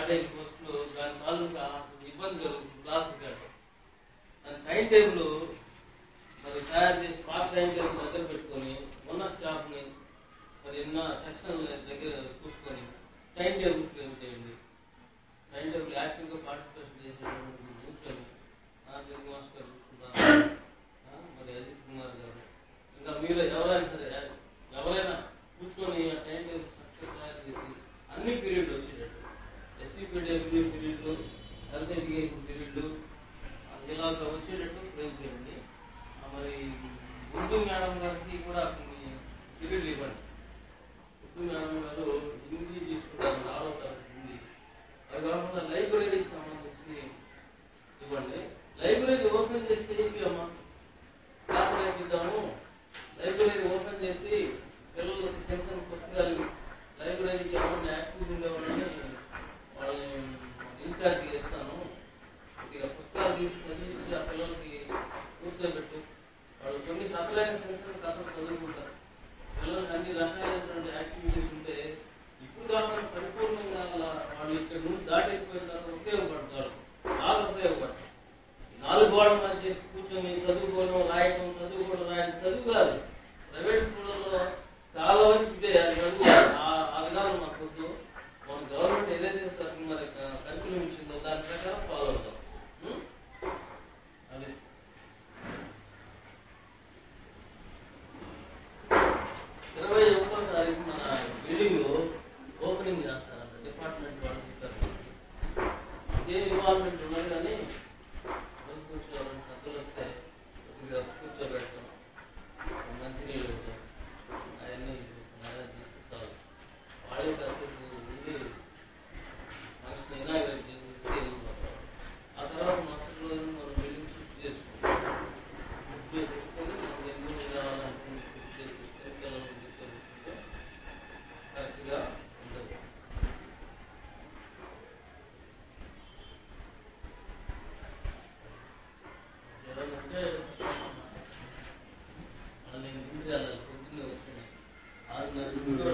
Add అయిన పోస్టులు దాని తాలూకా ఇబ్బంది కలుగుతుంది క్లాస్ దాని టైం టేబుల్ మరి తయారు చేసి పాత టైం టేబుల్ దగ్గర పెట్టుకొని ఉన్న స్టాఫ్ ని మరి ఎన్నో సెక్షన్ దగ్గర చూసుకొని టైం టేబుల్ ఫ్రేమ్ చేయండి టైం టేబుల్ యాక్టివ్ గా పార్టిసిపేషన్ చేసేటువంటి కూర్చొని ఆ తెలుగు మాస్టర్ కూర్చున్నారు ఆ, మరి అజిత్ కుమార్ గారు ఇంకా మీరు ఎవరైనా సరే ఎవరైనా కూర్చొని ఆ టైం టేబుల్ స్ట్రక్చర్ తయారు చేసి అన్ని పీరియడ్లు వచ్చేటట్టు ఎస్సీపీడబ్ల్యూ పీరియడ్లు హెల్త్ ఎడ్యుకేషన్ పీరియడ్లు ఇలాగ వచ్చేటట్టు ఫ్రేమ్ చేయండి ఆ, మరి గుంటూ మేడం గారికి కూడా కొన్ని పీరియడ్లు ఇవ్వండి గుంటూ మేడం గారు హిందీ తీసుకుంటారు ఆరో తరగతి హిందీ అది కాకుండా లైబ్రరీకి సంబంధించి ఇవ్వండి లైబ్రరీ ఓపెన్ చేసి ఏంటి అమ్మా కాపరేట్ ఇద్దాము లైబ్రరీ ఓపెన్ చేసి పిల్లలకి చిన్న చిన్న పుస్తకాలు లైబ్రరీకి ఎవరిని యాక్టివ్ ఉండేవాళ్ళని వాళ్ళని ఇన్ఛార్జ్ ఇస్తాను ఇక పుస్తకాలు తీసుకొని ఇచ్చి ఆ పిల్లలకి కూర్చోబెట్టు వాళ్ళు కొన్ని కథలైన చిన్న చిన్న కథలు చదువుకుంటారు పిల్లలకి అన్ని రకాలైనటువంటి యాక్టివిటీస్ ఉంటే ఇప్పుడు కాకుండా పరిపూర్ణంగా అలా వాళ్ళు ఇక్కడ నుండి దాటిపోయిన తర్వాత ఉపయోగపడతారు బాగా ఉపయోగపడతారు నాలుగు గోడల మధ్య కూర్చొని చదువుకోవడం రాయటం చదువుకోవడం రాయడం చదువు కాదు ప్రైవేట్ స్కూళ్ళలో చాలా వరకు ఇదే అది చదువు కాదు. ఆ- ఆ విధానం మాకు వద్దు మన గవర్నమెంట్ ఏదైతే సరికి మరి కరికులం ఇచ్చిందో దాని ప్రకారం ఫాలో అవుతాం ఉం? అది ఇరవై ఒకటో తారీఖు మన బిల్డింగ్ ఓపెనింగ్ చేస్తారంట డిపార్ట్మెంట్ వాళ్ళు చెప్పారు ఏ ఇన్వాల్వ్మెంట్ ఉన్నది కానీ అందరూ కూర్చోవాలని పెద్దలు వస్తే కొద్దిగా కూర్చోబెడతాం మంచినీళ్ళు ఇవ్వటం అవన్నీ మేనేజ్ చేస్తే చాలు వాళ్ళే కాసేపు ఉండి మనిషిని ఇనాగరేట్ చేసి తీసుకెళ్ళిపోతారు ఆ తర్వాత మరుసటి రోజు మనం బిల్డింగ్ షిఫ్ట్ చేసుకుంటాం షిఫ్ట్ చేసుకొని మనకి ఎందుకు రావాలనుకుంటే షిఫ్ట్ చేసి పిల్లలను తీసుకెళ్ళిపోతే కరెక్ట్గా ఉంటుంది ఎవరంటే మనం నేను ఇంటికి వెళ్ళాలి పొద్దున్నే వస్తున్నాయి ఆరున్నర ఇంట్లో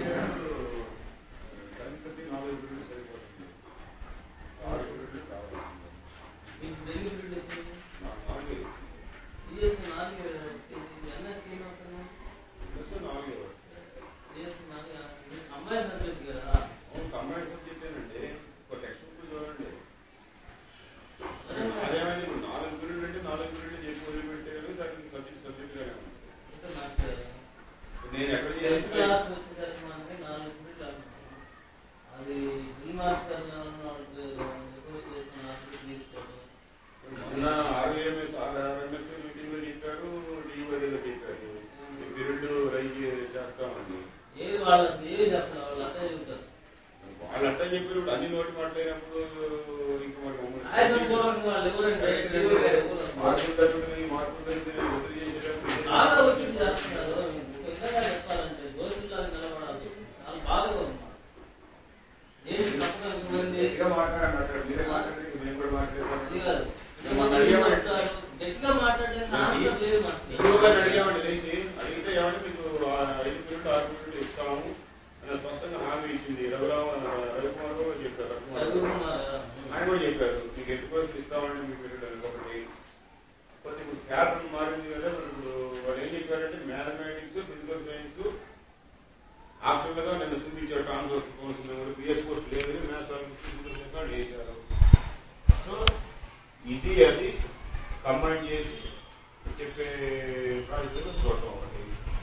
గణపతి నాలుగు బిల్లు సరిపోతుంది ఆరు బిల్లు కావాలి మీకు డెలివరీ బిల్ వచ్చింది నాలుగు ఈఎస్ నాలుగు ఎన్ఎస్ ఏం అవుతుంది ప్లస్ నాలుగు ఈఎస్ నాలుగు అమ్మాయి సబ్జెక్ట్ కదా అవును కంబైన్ సబ్జెక్ట్ ఏనండి ఒక టెక్స్ట్ బుక్ చూడండి అదే మరి. అదేమైంది ఇప్పుడు నాలుగు బిల్లు అంటే నాలుగు బిల్లు చెప్పి వదిలిపెట్టారు దానికి సబ్జెక్ట్ సబ్జెక్ట్ గానే ఉంది ఇంకా నాకు నేను ఎక్కడ టెన్త్ చేయాలి క్లాస్ వచ్చేసరికి మనకి నాలుగు బిల్లు అనుకున్నాం అది బిల్ మాస్టర్ వాళ్ళకి రిక్వెస్ట్ చేసిన నాకు తీసుకోవడం మొన్న ఆర్ఎంఎస్ ఆర్ఎంఎస్ మీటింగ్ లో చెప్పారు డిఓలో చెప్పారు ఈ పీరియడ్ రైజ్ చేస్తామని ఏది వాళ్ళు అసలు ఏది చేస్తారు వాళ్ళు అట్టే చెబుతారు వాళ్ళు అట్లా చెప్పారు ఇప్పుడు అన్ని నోటి మాట్లాడినప్పుడు ఇంక మరి మమ్మల్ని ఆయనపూర్వకంగా వాళ్ళు ఎవరంటే మార్పులు జరుగుతున్నాయి మార్పులు జరుగుతున్నాయి ఒత్తిడి చేసేటప్పుడు బాగా ఒత్తిడి చేస్తున్నారు ఇంకో విధంగా చెప్పాలంటే దోషులాగా నిలబడాలి చాలా బాగా ఉంది నేను తప్పకుండా మంది గట్టిగా మాట్లాడండి మీరే మాట్లాడండి మేము కూడా అది మాట్లాడతాం కాదు మొన్న అడిగామండి చెప్తారు. గట్టిగా మాట్లాడడానికి ఆన్సర్ లేదు మాకు. ఎక్కువగా అడిగామండి లేచి అడిగితే ఏమంటే మీకు ఆ ఐదు పీరియడ్ ఆరు పీరియడ్ ఇస్తాము అని స్పష్టంగా హామీ ఇచ్చింది రఘురామ రవికుమార్ కూడా చెప్పారు రఘుకుమార్ గారు. చదువుకున్నారా? ఆయన కూడా చెప్పారు మీకు ఎట్టి పరిస్థితి ఇస్తామండి మీ పీరియడ్ అని ఒకటి కొద్ది ఇప్పుడు ప్యాటర్న్ మారింది కదా మరి ఇప్పుడు వాళ్ళు ఏం చెప్పారంటే మ్యాథమెటిక్స్ ఫిజికల్ సైన్స్ ఆప్షనల్ గా నేను చూపించారు కాన్సర్స్ కోర్స్ కూడా బిఎస్ కోర్స్ లేదు మ్యాథ్స్ ఫిజికల్ సైన్స్ వాళ్ళు చేశారు సో ఇది అది కంబైన్ చేసి చెప్పే ప్రాజెక్టులు చూడటం ఒకటి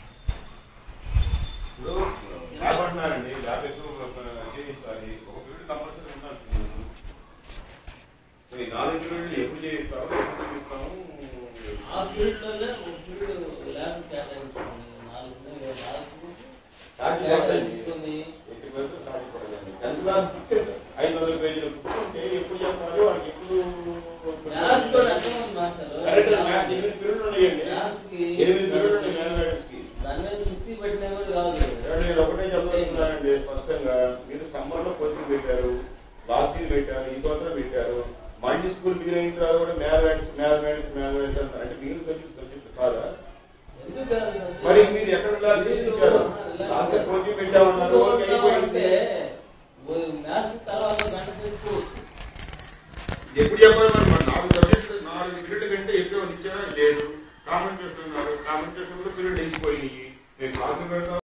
ఇప్పుడు ల్యాబ్ అంటున్నారండి ల్యాబ్ ఎక్కువ చేయించాలి ఒక పీరియడ్ కంపల్సరీ ఉండాల్సింది సో ఈ నాలుగు పీరియడ్లు ఎప్పుడు చేయిస్తాము ఎప్పుడు చేయిస్తాము ఆ పీరియడ్ లోనే ఒక పీరియడ్ ల్యాబ్ కేటాయించుకోండి నాలుగు ఉన్నాయి కదా, నాలుగు ఛార్జ్ పడుతుంది కేటాయించుకొని ఎట్టి పరిస్థితుల్లో ఛార్జ్ పడదండి టెన్త్ క్లాస్ బుక్ ఐదు వందల పేజీల బుక్ ఉంటే ఎప్పుడు చెప్పాలి వాళ్ళకి ఎప్పుడు మ్యాథ్స్ కూడా అర్థం ఉంది మాస్టర్ కరెక్ట్ మ్యాథ్స్ ఎనిమిది పీరియడ్లు ఉన్నాయండి మ్యాథ్స్ కి ఎనిమిది పీరియడ్లు ఉన్నాయి మ్యాథమెటిక్స్ కి దాని మీద దృష్టి పెట్టినా కూడా కాదు ఏమండి, నేను ఒకటే చెప్పబోతున్నానండి స్పష్టంగా మీరు సమ్మర్ లో కోచింగ్ పెట్టారు లాస్ట్ ఇయర్ పెట్టారు ఈ సంవత్సరం పెట్టారు మంచి స్కూల్ మీరు అయిన తర్వాత కూడా మ్యాథమెటిక్స్ మ్యాథమెటిక్స్ మ్యాథమెటిక్స్ అంటారు అంటే మీరు సబ్జెక్ట్ సబ్జెక్ట్ కాదా ఎందుకు కాదు సార్? మరి మీరు ఎక్కడ క్లాస్ ఇచ్చారు లాస్ట్ ఇయర్ కోచింగ్ పెట్టామన్నారు ఓకే అయిపోయింది అంటే మ్యాథ్స్ తర్వాత గంట సేపు చెప్పాలి మరి మరి నాలుగు సబ్జెక్టులు నాలుగు పీరియడ్ కంటే ఎక్కువ ఇచ్చారా లేదు కామన్ చేస్తున్నారు కామన్ చేస్తున్నప్పుడు పీరియడ్ అయిపోయినాయి నేను క్లాసులు పెడతా